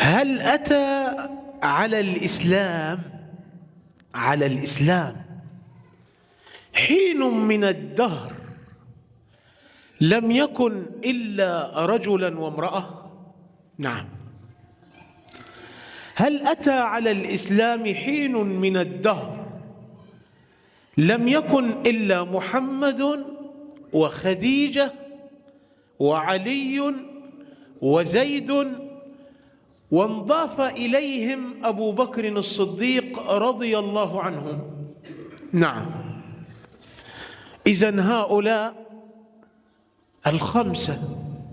هل أتى على الإسلام على الإسلام حين من الدهر لم يكن إلا رجلا وامرأة نعم هل أتى على الإسلام حين من الدهر لم يكن إلا محمد وخديجة وعلي وزيد وانضاف إليهم أبو بكر الصديق رضي الله عنهم نعم إذا هؤلاء الخمسة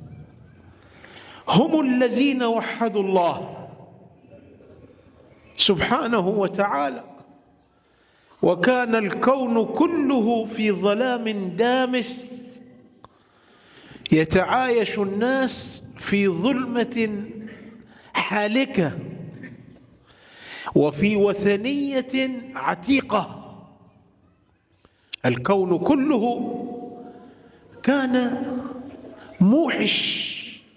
هم الذين وحدوا الله سبحانه وتعالى وكان الكون كله في ظلام دامس يتعايش الناس في ظلمة حالكة وفي وثنية عتيقة الكون كله كان موحش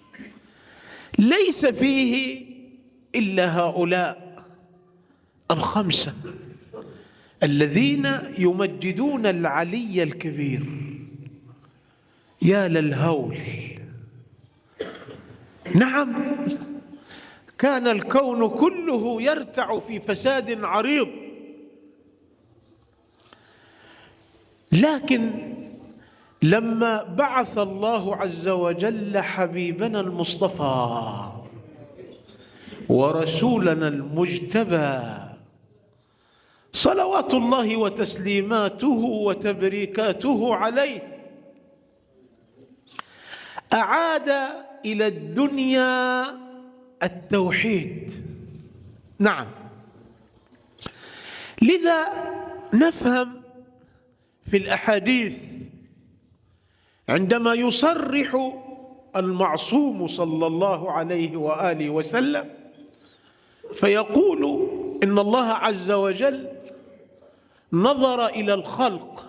ليس فيه إلا هؤلاء الخمسة الذين يمجدون العلي الكبير يا للهول نعم كان الكون كله يرتع في فساد عريض لكن لما بعث الله عز وجل حبيبنا المصطفى ورسولنا المجتبى صلوات الله وتسليماته وتبريكاته عليه أعاد إلى الدنيا التوحيد نعم لذا نفهم في الأحاديث عندما يصرح المعصوم صلى الله عليه وآله وسلم فيقول إن الله عز وجل نظر إلى الخلق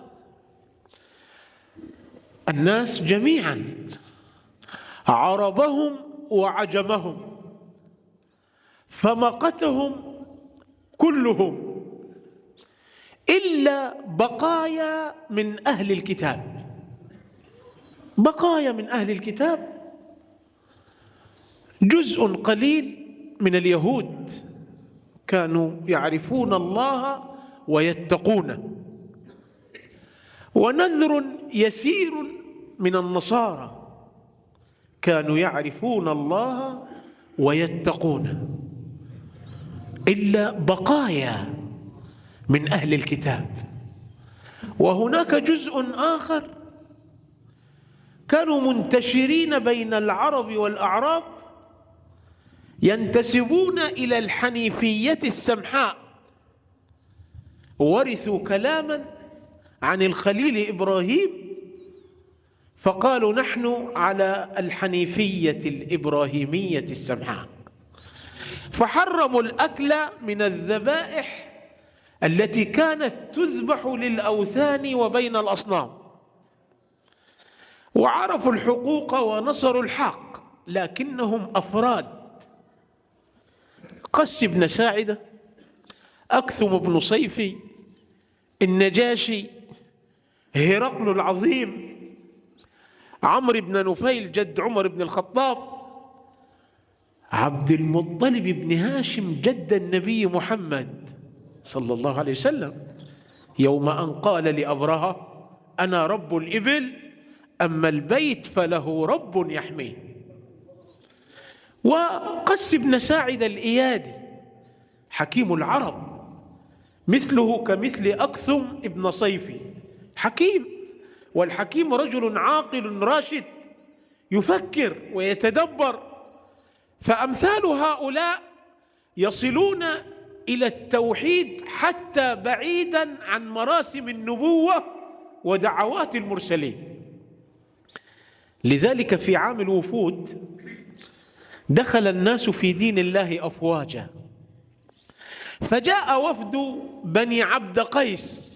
الناس جميعا عربهم وعجمهم فمقتهم كلهم إلا بقايا من أهل الكتاب بقايا من أهل الكتاب جزء قليل من اليهود كانوا يعرفون الله ويتقونه ونذر يسير من النصارى كانوا يعرفون الله ويتقونه إلا بقايا من أهل الكتاب وهناك جزء آخر كانوا منتشرين بين العرب والأعراب ينتسبون إلى الحنيفية السمحاء ورثوا كلاما عن الخليل إبراهيم فقالوا نحن على الحنيفية الإبراهيمية السمحاء فحرموا الأكل من الذبائح التي كانت تذبح للأوثان وبين الأصنام وعرفوا الحقوق ونصروا الحق لكنهم أفراد قس بن ساعدة أكثم بن صيفي النجاشي هرقل العظيم عمرو بن نفيل جد عمر بن الخطاب عبد المطلب بن هاشم جد النبي محمد صلى الله عليه وسلم يوم أن قال لأبرهة أنا رب الإبل أما البيت فله رب يحميه وقس بن ساعد الإيادي حكيم العرب مثله كمثل أكثم ابن صيفي حكيم والحكيم رجل عاقل راشد يفكر ويتدبر فأمثال هؤلاء يصلون إلى التوحيد حتى بعيدا عن مراسم النبوة ودعوات المرسلين لذلك في عام الوفود دخل الناس في دين الله أفواجا فجاء وفد بني عبد قيس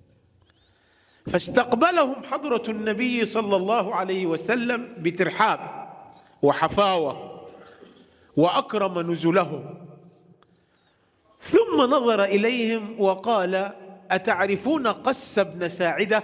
فاستقبلهم حضرة النبي صلى الله عليه وسلم بترحاب وحفاوة وأكرم نزلهم ثم نظر إليهم وقال أتعرفون قس بن ساعدة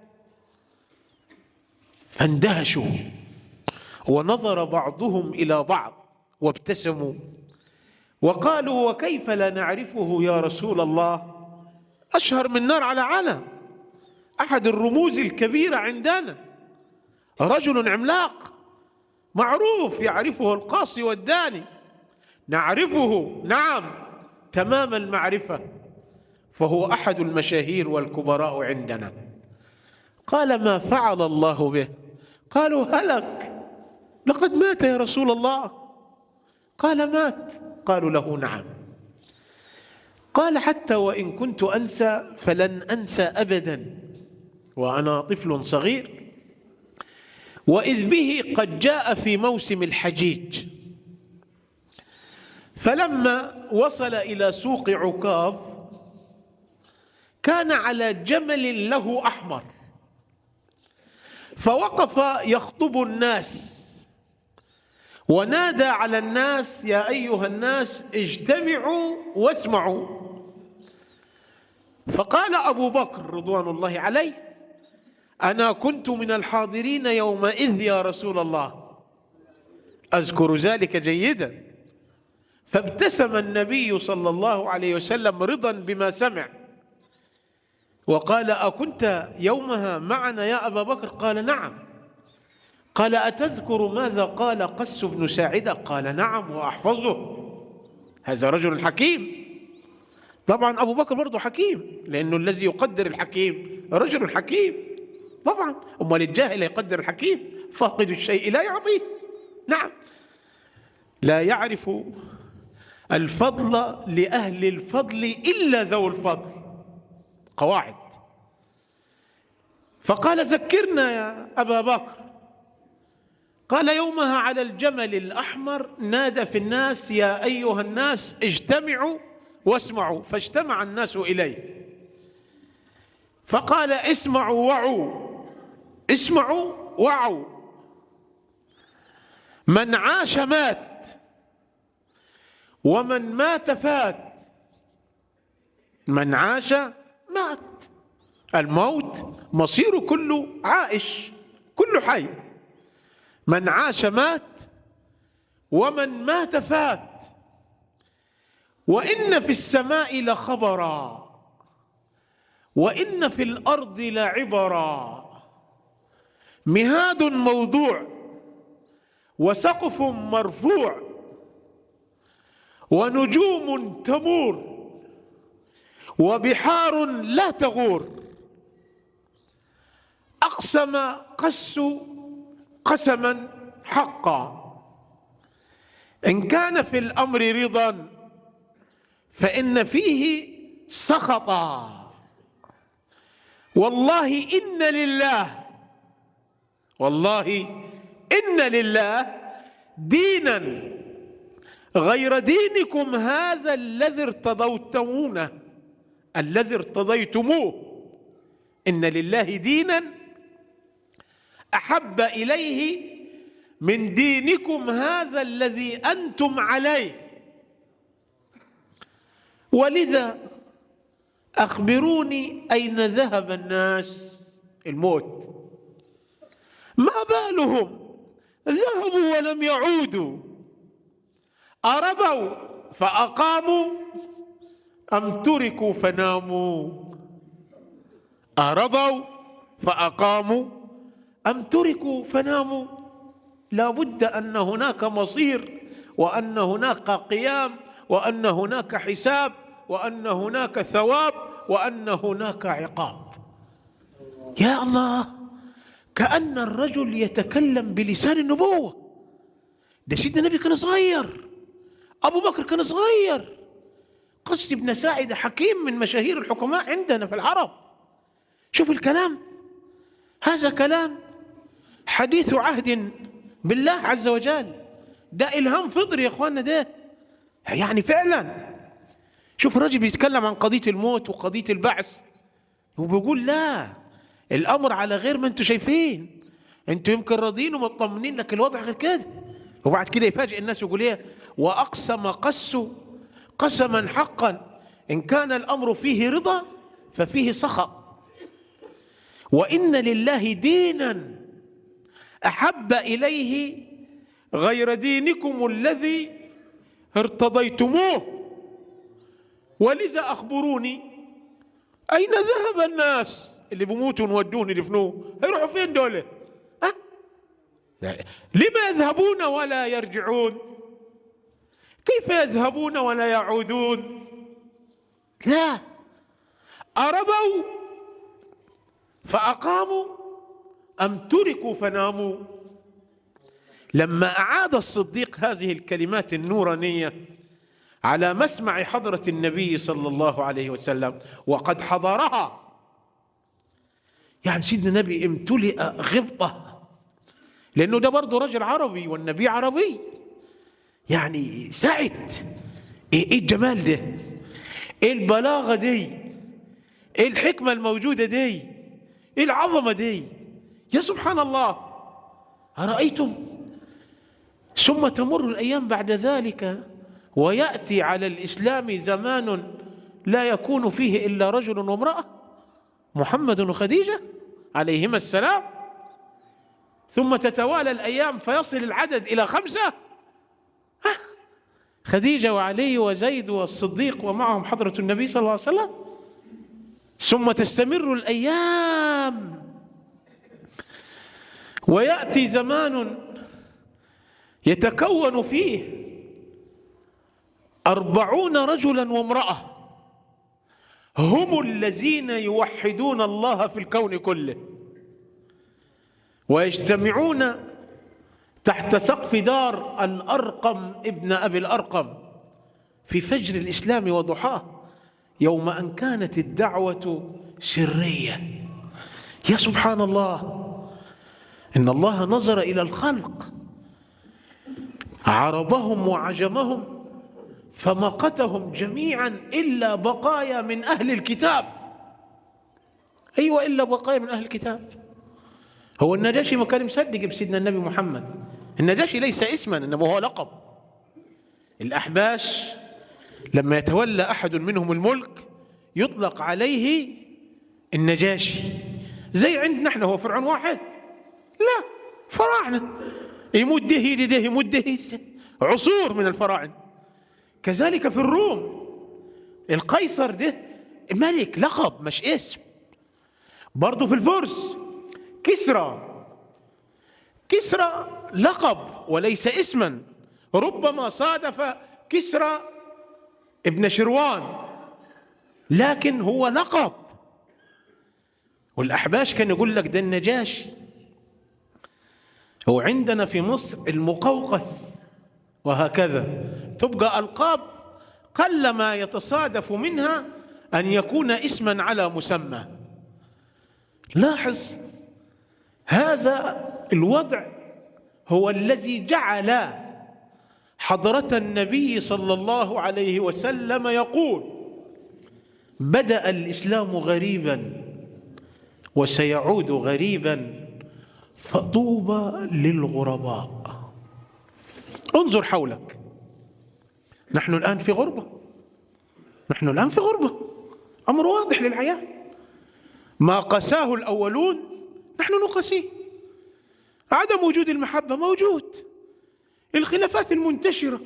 فاندهشوا ونظر بعضهم إلى بعض وابتسموا وقالوا وكيف لا نعرفه يا رسول الله أشهر من نار على علم أحد الرموز الكبيرة عندنا رجل عملاق معروف يعرفه القاصي والداني نعرفه نعم تمام المعرفة فهو أحد المشاهير والكبراء عندنا قال ما فعل الله به قالوا هلك لقد مات يا رسول الله قال مات قالوا له نعم قال حتى وإن كنت أنسى فلن أنسى أبدا وأنا طفل صغير وإذ به قد جاء في موسم الحجيج فلما وصل إلى سوق عكاظ كان على جمل له أحمر فوقف يخطب الناس ونادى على الناس يا أيها الناس اجتمعوا واسمعوا فقال أبو بكر رضوان الله عليه أنا كنت من الحاضرين يومئذ يا رسول الله أذكر ذلك جيدا فابتسم النبي صلى الله عليه وسلم رضا بما سمع وقال أكنت يومها معنا يا أبا بكر قال نعم قال أتذكر ماذا قال قس بن ساعدة قال نعم وأحفظه هذا رجل حكيم طبعا أبو بكر برضه حكيم لأنه الذي يقدر الحكيم رجل حكيم طبعا أمال الجاهل يقدر الحكيم فاقد الشيء لا يعطيه نعم لا يعرف الفضل لأهل الفضل إلا ذو الفضل قواعد فقال ذكرنا يا أبا بكر قال يومها على الجمل الأحمر نادى في الناس يا أيها الناس اجتمعوا واسمعوا فاجتمع الناس إليه فقال اسمعوا وعوا اسمعوا وعوا من عاش مات ومن مات فات من عاش مات الموت مصير كله عائش كله حي من عاش مات ومن مات فات وإن في السماء لخبرا وإن في الأرض لعبرا مهاد موضوع وسقف مرفوع ونجوم تمور وبحار لا تغور أقسم قس قسما حقا إن كان في الأمر رضا فإن فيه سخطا والله إن لله والله إن لله دينا غير دينكم هذا الذي ارتضيتمونه الذي ارتضيتموه إن لله دينا أحب إليه من دينكم هذا الذي أنتم عليه ولذا أخبروني أين ذهب الناس الموت ما بالهم ذهبوا ولم يعودوا أرضوا فأقاموا أم تركوا فناموا أرضوا فأقاموا أم تركوا فناموا لا بد أن هناك مصير وأن هناك قيام وأن هناك حساب وأن هناك ثواب وأن هناك عقاب يا الله كأن الرجل يتكلم بلسان النبوة ده سيدنا النبي كان صغير أبو بكر كان صغير قس بن ساعد حكيم من مشاهير الحكماء عندنا في العرب شوف الكلام هذا كلام حديث عهد بالله عز وجل ده إلهام فطري يا إخواننا ده يعني فعلا شوف الراجل بيتكلم عن قضية الموت وقضية البعث وبيقول لا الأمر على غير ما انتم شايفين انتم يمكن راضيين ومطمنين لكن الوضع غير كده وبعد كده يفاجئ الناس ويقول ايه وأقسم قسوا قسما حقا إن كان الأمر فيه رضا ففيه سخط وإن لله دينا أحب إليه غير دينكم الذي ارتضيتموه ولذا أخبروني أين ذهب الناس اللي بيموتوا نودوهم يدفنوه هيروحوا فين دول أه؟ لما يذهبون ولا يرجعون كيف يذهبون ولا يعودون لا أرضوا فأقاموا أم تركوا فناموا لما أعاد الصديق هذه الكلمات النورانية على مسمع حضرة النبي صلى الله عليه وسلم وقد حضرها يعني سيدنا النبي امتلئ غبطة لأنه ده برضه رجل عربي والنبي عربي يعني سعد ايه إيه الجمال ده ايه البلاغة دي ايه الحكمة الموجودة دي ايه العظمة دي يا سبحان الله أرأيتم ثم تمر الأيام بعد ذلك ويأتي على الإسلام زمان لا يكون فيه إلا رجل وامرأة محمد وخديجة عليهما السلام ثم تتوالى الأيام فيصل العدد إلى خمسة خديجة وعلي وزيد والصديق ومعهم حضرة النبي صلى الله عليه وسلم ثم تستمر الأيام ويأتي زمان يتكون فيه أربعون رجلا وامرأة هم الذين يوحدون الله في الكون كله ويجتمعون تحت سقف دار الأرقم ابن أبي الأرقم في فجر الإسلام وضحاه يوم أن كانت الدعوة سرية يا سبحان الله إن الله نظر إلى الخلق عربهم وعجمهم فمقتهم جميعا إلا بقايا من أهل الكتاب أيوة إلا بقايا من أهل الكتاب هو النجاشي ما كان مصدق بسيدنا النبي محمد النجاشي ليس اسما إنما هو لقب الأحباش لما يتولى أحد منهم الملك يطلق عليه النجاشي زي عندنا احنا هو فرعون واحد لا فراعنة يموت ده يجي ده يموت ده يجي عصور من الفراعنة كذلك في الروم القيصر ده ملك لقب مش اسم برضه في الفرس كسرى كسرى لقب وليس اسما ربما صادف كسرى ابن شروان لكن هو لقب والأحباش كان يقول لك ده النجاشي هو عندنا في مصر المقوقس وهكذا تبقى ألقاب قل ما يتصادف منها أن يكون اسما على مسمى لاحظ هذا الوضع هو الذي جعل حضرة النبي صلى الله عليه وسلم يقول بدأ الإسلام غريبا وسيعود غريبا فطوبى للغرباء انظر حولك نحن الآن في غربة نحن الآن في غربة أمر واضح للعيان ما قساه الأولون نحن نقسيه عدم وجود المحبة موجود الخلافات المنتشرة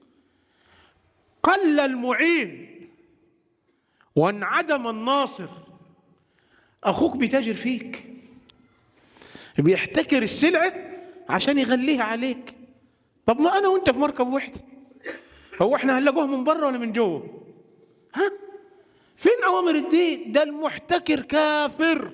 قل المعين وانعدم الناصر أخوك بيتاجر فيك بيحتكر السلعة عشان يغليها عليك طب ما أنا وأنت في مركب واحد هو احنا هنلاقوها من بره ولا من جوه ها فين أوامر الدين ده المحتكر كافر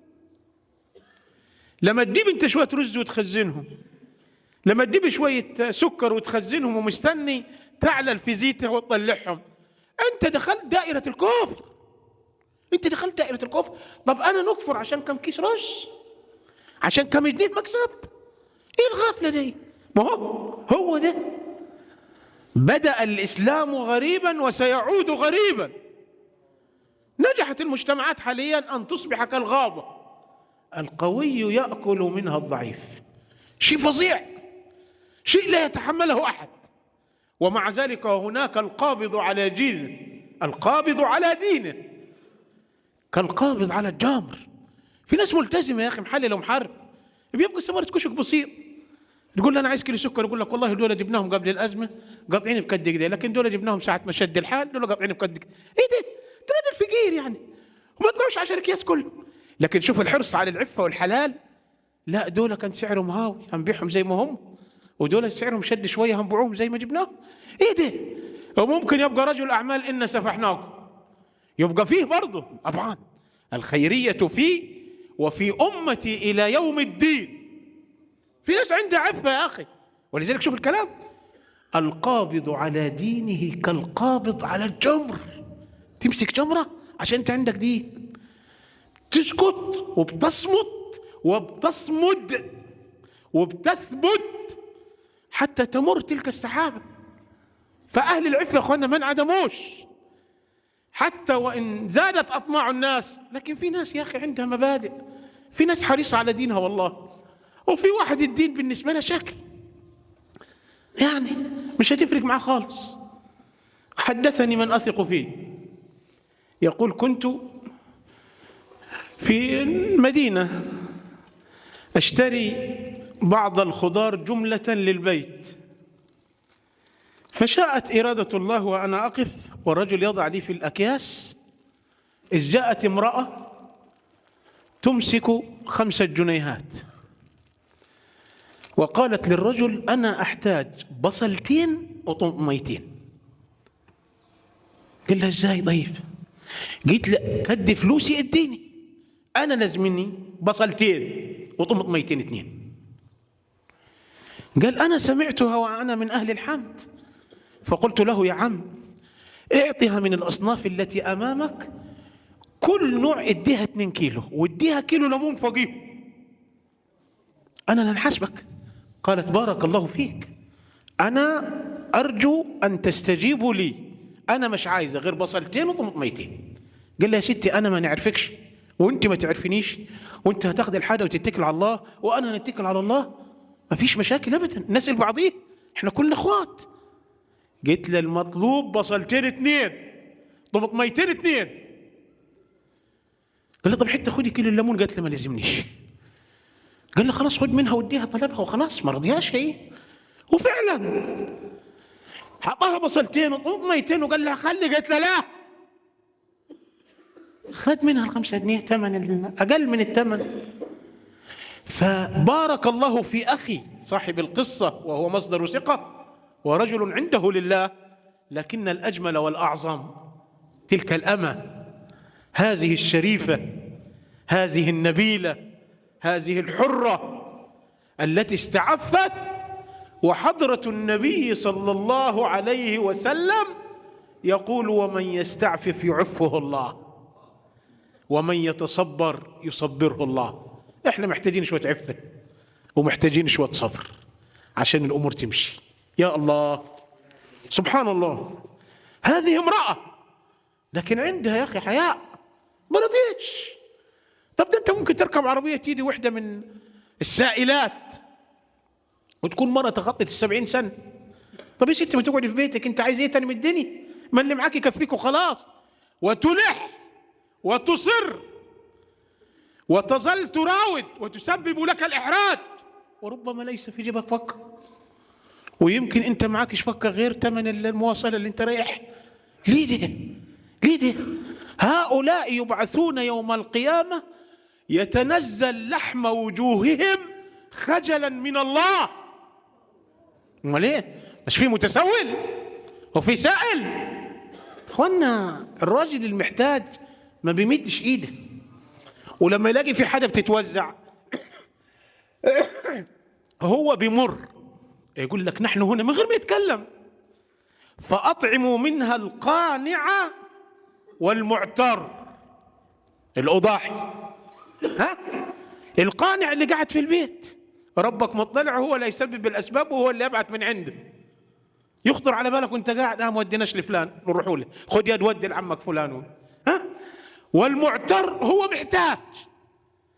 لما تجيب انت شوية رز وتخزنهم لما تجيب شوية سكر وتخزنهم ومستني تعلل في زيته وتطلعهم انت دخلت دائرة الكفر انت دخلت دائرة الكفر طب انا نكفر عشان كم كيس رز عشان كم جنيه مكسب ايه الغفلة دي ما هو هو ده بدأ الإسلام غريبا وسيعود غريبا نجحت المجتمعات حاليا أن تصبح كالغابة القوي يأكل منها الضعيف شيء فظيع شيء لا يتحمله أحد ومع ذلك هناك القابض على دينه القابض على دينه كالقابض على الجامر في ناس ملتزمه يا اخي محلل ومحارب بيبقى ثمره كشك بسيط تقول له انا عايز كيلو سكر يقول لك والله دول جبناهم قبل الازمه قاطعين بكد كده لكن دول جبناهم ساعه ما شد الحال دول قاطعين بكد كده ايه ده؟ دول الفقير يعني وما طلعوش عشان الاكياس كله لكن شوف الحرص على العفه والحلال لا دول كان سعرهم هاوي هنبيعهم زي ما هم ودول سعرهم شد شويه هنبيعوهم زي ما جبناهم ايه ده؟ وممكن يبقى رجل اعمال ان سفحناكم يبقى فيه برضه طبعا الخيريه فيه وفي امتي الى يوم الدين في ناس عندها عفة يا أخي ولذلك شوف الكلام القابض على دينه كالقابض على الجمر تمسك جمرة عشان أنت عندك دين تسكت وبتصمت وبتصمد وبتثبت حتى تمر تلك السحابة فأهل العفة يا أخوانا ما انعدموش حتى وإن زادت أطماع الناس لكن في ناس يا أخي عندها مبادئ في ناس حريصة على دينها والله وفي واحد الدين بالنسبة له شكل يعني مش هتفرق معاه خالص حدثني من أثق فيه يقول كنت في المدينة أشتري بعض الخضار جملة للبيت فشاءت إرادة الله وأنا أقف والرجل يضع لي في الأكياس إذ جاءت امرأة تمسك خمسة جنيهات وقالت للرجل أنا أحتاج بصلتين وطميتين قال لها ازاي طيب قلت له كد فلوسي اديني انا لازمني بصلتين وطمطميتين اثنين قال انا سمعتها وانا من اهل الحمد فقلت له يا عم اعطها من الاصناف التي امامك كل نوع اديها 2 كيلو واديها كيلو ليمون فوقيهم انا لنحاسبك قالت بارك الله فيك أنا أرجو أن تستجيبوا لي أنا مش عايزة غير بصلتين وطماطميتين قال لها يا ستي أنا ما نعرفكش وأنت ما تعرفنيش وأنت هتاخد الحاجة وتتكل على الله وأنا نتكل على الله ما فيش مشاكل أبدا نسأل بعضيه إحنا كلنا إخوات قلت له المطلوب بصلتين اثنين طماطميتين اثنين قال لي طب حتى خدي كيلو الليمون قالت له ما لازمنيش قال له خلاص خد منها وديها طلبها وخلاص ما رضيهاش هي وفعلا حطها بصلتين وطميتين وقال لها خلي قالت له لا خد منها الخمسة جنيه ثمن أقل من الثمن فبارك الله في أخي صاحب القصة وهو مصدر ثقة ورجل عنده لله لكن الأجمل والأعظم تلك الأمة هذه الشريفة هذه النبيلة هذه الحرة التي استعفت وحضرة النبي صلى الله عليه وسلم يقول ومن يستعفف يعفه الله ومن يتصبر يصبره الله احنا محتاجين شوية عفة ومحتاجين شوية صبر عشان الأمور تمشي يا الله سبحان الله هذه امرأة لكن عندها يا أخي حياء ما رضيتش طب ده انت ممكن تركب عربيه تيجي وحده من السائلات وتكون مره تخطت السبعين سنه طب يا ستي ما تقعدي في بيتك انت عايز ايه تاني من الدنيا ما اللي معاك يكفيك وخلاص وتلح وتصر وتظل تراود وتسبب لك الاحراج وربما ليس في جيبك فكه ويمكن انت معكش فكه غير ثمن المواصله اللي انت رايح ليه ده ليه ده هؤلاء يبعثون يوم القيامه يتنزل لحم وجوههم خجلا من الله امال ايه مش في متسول وفي سائل اخوانا الراجل المحتاج ما بيمدش ايده ولما يلاقي في حاجه بتتوزع هو بيمر يقول لك نحن هنا من غير ما يتكلم فأطعموا منها القانع والمعتر الأضاحي ها القانع اللي قاعد في البيت ربك مطلع هو اللي يسبب الاسباب وهو اللي يبعث من عنده يخطر على بالك وانت قاعد اه ما وديناش لفلان نروحوا له خذ يد ودي لعمك فلان ها والمعتر هو محتاج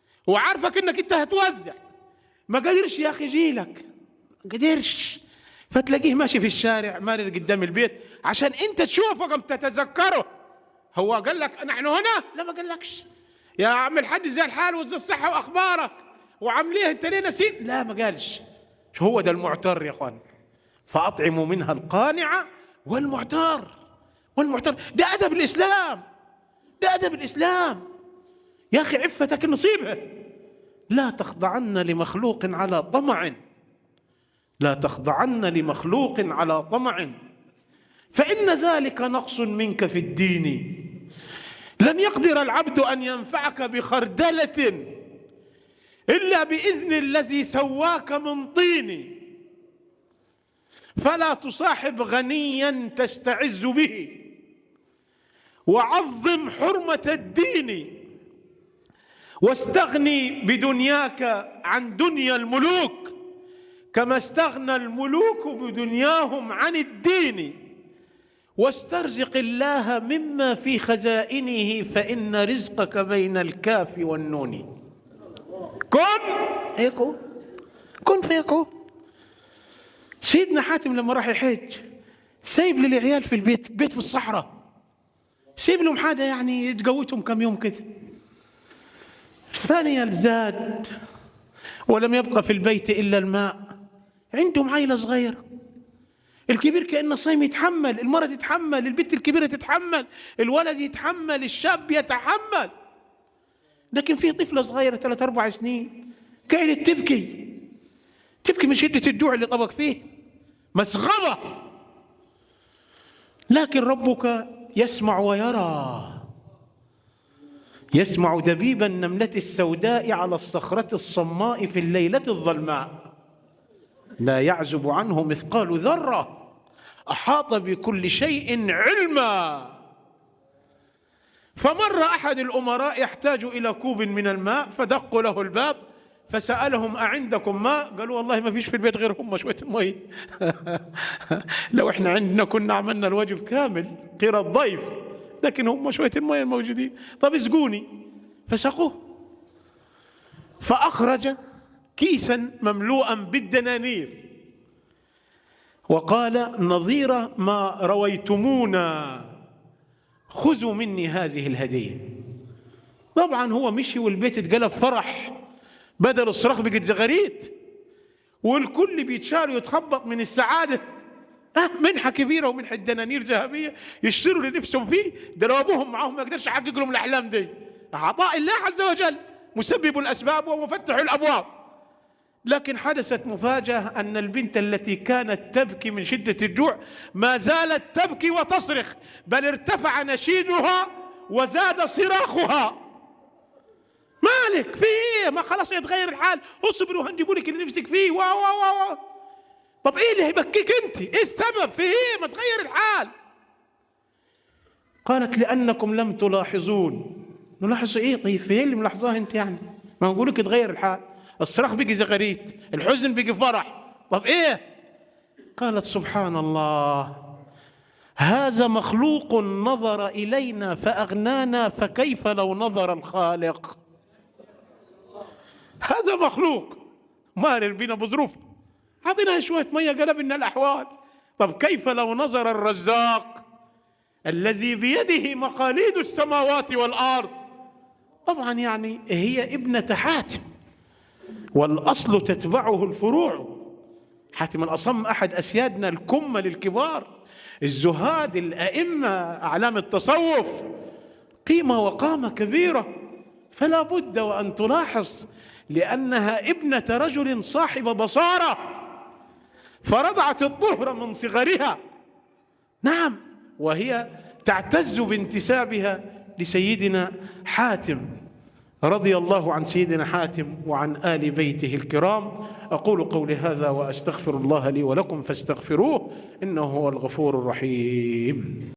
وعارفك انك انت هتوزع ما قدرش يا اخي يجي لك ما قدرش فتلاقيه ماشي في الشارع مارر قدام البيت عشان انت تشوفه قم تتذكره هو قال لك نحن هنا لا ما قالكش يا عم الحاج زي الحال وزي الصحة واخبارك وعامليه انت ليه نسيت لا ما قالش هو ده المعتر يا اخوان فاطعموا منها القانع والمعتر والمعتر ده ادب الاسلام ده ادب الاسلام يا اخي عفتك نصيبها لا تخضعن لمخلوق على طمع لا تخضعن لمخلوق على طمع فإن ذلك نقص منك في الدين لن يقدر العبد أن ينفعك بخردلة إلا بإذن الذي سواك من طين فلا تصاحب غنيا تستعز به وعظم حرمة الدين واستغني بدنياك عن دنيا الملوك كما استغنى الملوك بدنياهم عن الدين واسترزق الله مما في خزائنه فإن رزقك بين الكاف والنون كن فيكون كن فيكون سيدنا حاتم لما راح يحج سايب للعيال في البيت بيت في الصحراء سيب لهم حاجة يعني تقوتهم كم يوم كده فني الزاد ولم يبقى في البيت إلا الماء عندهم عيلة صغيرة الكبير كأنه صايم يتحمل المرأة تتحمل البنت الكبيرة تتحمل الولد يتحمل الشاب يتحمل لكن في طفلة صغيرة ثلاث أربع سنين قاعدة تبكي تبكي من شدة الجوع اللي طبق فيه مسغبة لكن ربك يسمع ويرى يسمع دبيب النملة السوداء على الصخرة الصماء في الليلة الظلماء لا يعزب عنه مثقال ذرة أحاط بكل شيء علما فمر أحد الأمراء يحتاج إلى كوب من الماء فدقوا له الباب فسألهم أعندكم ماء قالوا والله ما فيش في البيت غير هم شوية مي لو احنا عندنا كنا عملنا الواجب كامل غير الضيف لكن هم شوية المي الموجودين طب اسقوني فسقوه فأخرج كيسا مملوءا بالدنانير وقال نظير ما رويتمونا خذوا مني هذه الهدية طبعا هو مشي والبيت اتقلب فرح بدل الصراخ بقت زغاريت والكل بيتشال ويتخبط من السعادة أه منحة كبيرة ومنحة دنانير ذهبية يشتروا لنفسهم فيه ده لو أبوهم معاهم ما يقدرش يحقق لهم الأحلام دي عطاء الله عز وجل مسبب الأسباب ومفتح الأبواب لكن حدثت مفاجأة أن البنت التي كانت تبكي من شدة الجوع ما زالت تبكي وتصرخ بل ارتفع نشيدها وزاد صراخها مالك في ايه ما خلاص يتغير الحال اصبر وهنجيبوا لك اللي نفسك فيه وا وا وا وا طب ايه اللي هيبكيك انت ايه السبب في ايه ما تغير الحال قالت لانكم لم تلاحظون نلاحظ ايه طيب في ايه اللي ملاحظاه انت يعني ما نقول لك تغير الحال الصراخ بقي زغريت الحزن بقي فرح طب ايه قالت سبحان الله هذا مخلوق نظر الينا فاغنانا فكيف لو نظر الخالق هذا مخلوق مارر بنا بظروف اعطينا شويه ميه قلبنا الاحوال طب كيف لو نظر الرزاق الذي بيده مقاليد السماوات والارض طبعا يعني هي ابنه حاتم والاصل تتبعه الفروع حاتم الاصم احد اسيادنا الكمل الكبار الزهاد الائمه اعلام التصوف قيمه وقامه كبيره فلا بد وان تلاحظ لانها ابنه رجل صاحب بصاره فرضعت الطهر من صغرها نعم وهي تعتز بانتسابها لسيدنا حاتم رضي الله عن سيدنا حاتم وعن ال بيته الكرام اقول قولي هذا واستغفر الله لي ولكم فاستغفروه انه هو الغفور الرحيم